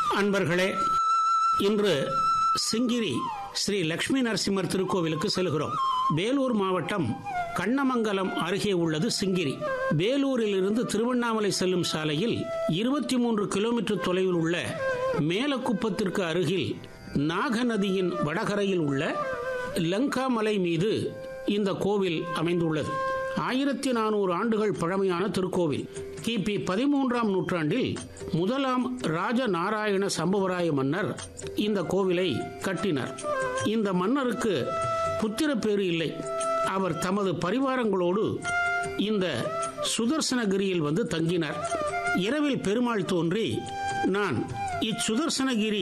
அன்பர்களே இன்று சிங்கிரி ஸ்ரீ லட்சுமி நரசிம்மர் திருக்கோவிலுக்கு செல்கிறோம் வேலூர் மாவட்டம் கண்ணமங்கலம் அருகே உள்ளது சிங்கிரி வேலூரில் இருந்து திருவண்ணாமலை செல்லும் சாலையில் இருபத்தி மூன்று கிலோமீட்டர் தொலைவில் உள்ள மேலக்குப்பத்திற்கு அருகில் நாகநதியின் வடகரையில் உள்ள லங்கா மலை மீது இந்த கோவில் அமைந்துள்ளது ஆயிரத்தி நானூறு ஆண்டுகள் பழமையான திருக்கோவில் கிபி பதிமூன்றாம் நூற்றாண்டில் முதலாம் ராஜ நாராயண சம்பவராய மன்னர் இந்த கோவிலை கட்டினார் இந்த மன்னருக்கு புத்திர பேறு இல்லை அவர் தமது பரிவாரங்களோடு இந்த சுதர்சனகிரியில் வந்து தங்கினார் இரவில் பெருமாள் தோன்றி நான் இச்சுதர்சனகிரி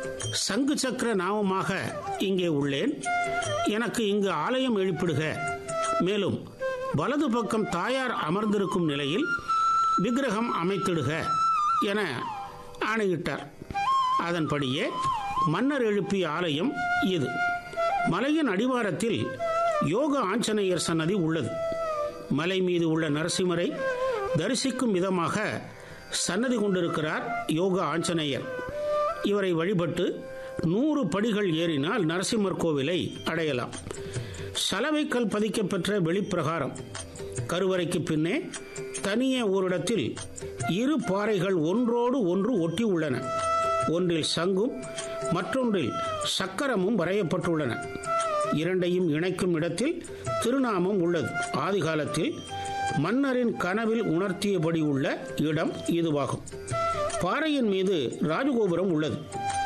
சங்கு சக்கர நாமமாக இங்கே உள்ளேன் எனக்கு இங்கு ஆலயம் எழுப்பிடுக மேலும் வலது பக்கம் தாயார் அமர்ந்திருக்கும் நிலையில் விக்கிரகம் அமைத்திடுக என ஆணையிட்டார் அதன்படியே மன்னர் எழுப்பிய ஆலயம் இது மலையின் அடிவாரத்தில் யோக ஆஞ்சநேயர் சன்னதி உள்ளது மலை மீது உள்ள நரசிம்மரை தரிசிக்கும் விதமாக சன்னதி கொண்டிருக்கிறார் யோக ஆஞ்சநேயர் இவரை வழிபட்டு நூறு படிகள் ஏறினால் நரசிம்மர் கோவிலை அடையலாம் சலவைக்கல் பதிக்கப்பெற்ற வெளிப்பிரகாரம் கருவறைக்கு பின்னே தனியே ஓரிடத்தில் இரு பாறைகள் ஒன்றோடு ஒன்று ஒட்டி உள்ளன ஒன்றில் சங்கும் மற்றொன்றில் சக்கரமும் வரையப்பட்டுள்ளன இரண்டையும் இணைக்கும் இடத்தில் திருநாமம் உள்ளது ஆதி காலத்தில் மன்னரின் கனவில் உணர்த்தியபடி உள்ள இடம் இதுவாகும் பாறையின் மீது ராஜகோபுரம் உள்ளது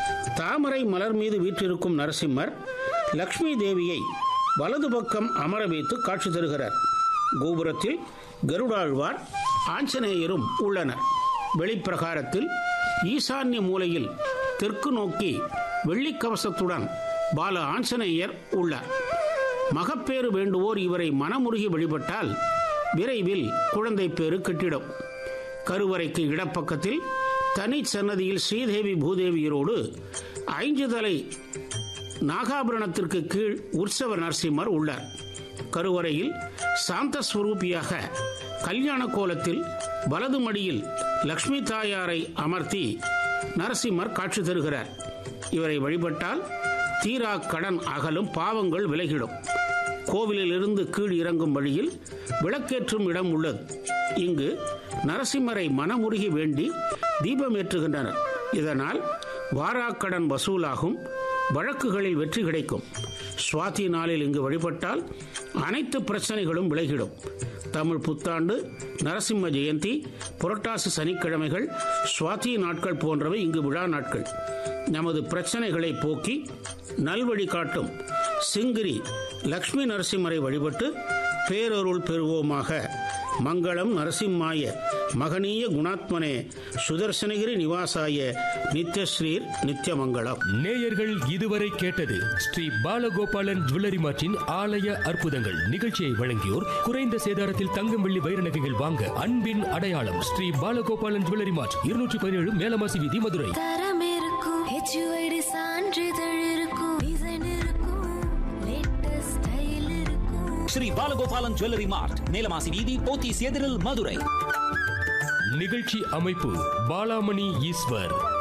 தாமரை மலர் மீது வீற்றிருக்கும் நரசிம்மர் லக்ஷ்மி தேவியை வலது பக்கம் அமர வைத்து காட்சி தருகிறார் கோபுரத்தில் கருடாழ்வார் ஆஞ்சநேயரும் உள்ளனர் வெளிப்பிரகாரத்தில் ஈசான்ய மூலையில் தெற்கு நோக்கி வெள்ளிக்கவசத்துடன் பால ஆஞ்சநேயர் உள்ளார் மகப்பேறு வேண்டுவோர் இவரை மனமுருகி வழிபட்டால் விரைவில் குழந்தை பேறு கிட்டிடும் கருவறைக்கு இடப்பக்கத்தில் தனி சன்னதியில் ஸ்ரீதேவி பூதேவியரோடு ஐந்து தலை நாகாபரணத்திற்கு கீழ் உற்சவ நரசிம்மர் உள்ளார் கருவறையில் சாந்த ஸ்வரூபியாக கல்யாண கோலத்தில் வலது மடியில் லக்ஷ்மி தாயாரை அமர்த்தி நரசிம்மர் காட்சி தருகிறார் இவரை வழிபட்டால் தீரா கடன் அகலும் பாவங்கள் விலகிடும் கோவிலில் இருந்து கீழ் இறங்கும் வழியில் விளக்கேற்றும் இடம் உள்ளது இங்கு நரசிம்மரை மனமுருகி வேண்டி தீபம் ஏற்றுகின்றனர் இதனால் வாராக்கடன் வசூலாகும் வழக்குகளில் வெற்றி கிடைக்கும் சுவாதி நாளில் இங்கு வழிபட்டால் அனைத்து பிரச்சனைகளும் விலகிடும் தமிழ் புத்தாண்டு நரசிம்ம ஜெயந்தி புரட்டாசி சனிக்கிழமைகள் சுவாதி நாட்கள் போன்றவை இங்கு விழா நாட்கள் நமது பிரச்சனைகளை போக்கி நல்வழி காட்டும் சிங்கிரி லக்ஷ்மி நரசிம்மரை வழிபட்டு பேரருள் பெறுவோமாக மங்களம் நரசிம்மாய மகனீய குணாத்மனே சுதர்சனகிரி நிவாசாய நித்யஸ்ரீர் நித்யமங்கலம் நேயர்கள் இதுவரை கேட்டது ஸ்ரீ பாலகோபாலன் ஜுவல்லரி மார்ட்டின் ஆலய அற்புதங்கள் நிகழ்ச்சியை வழங்கியோர் குறைந்த சேதாரத்தில் தங்கம் வெள்ளி வைர நகைகள் வாங்க அன்பின் அடையாளம் ஸ்ரீ பாலகோபாலன் ஜுவல்லரி மார்ட் இருநூற்றி பதினேழு மேலமாசி வீதி மதுரை தரம் இருக்கும் ஹெச்யூஐடி சான்றிதழ் இருக்கும் டிசைன் இருக்கும் லேட்டஸ்ட் ஸ்டைல் இருக்கும் ஸ்ரீ பாலகோபாலன் ஜுவல்லரி மார்ட் நீலமாசி வீதி போத்தீஸ் எதிரில் மதுரை நிகழ்ச்சி அமைப்பு பாலாமணி ஈஸ்வர்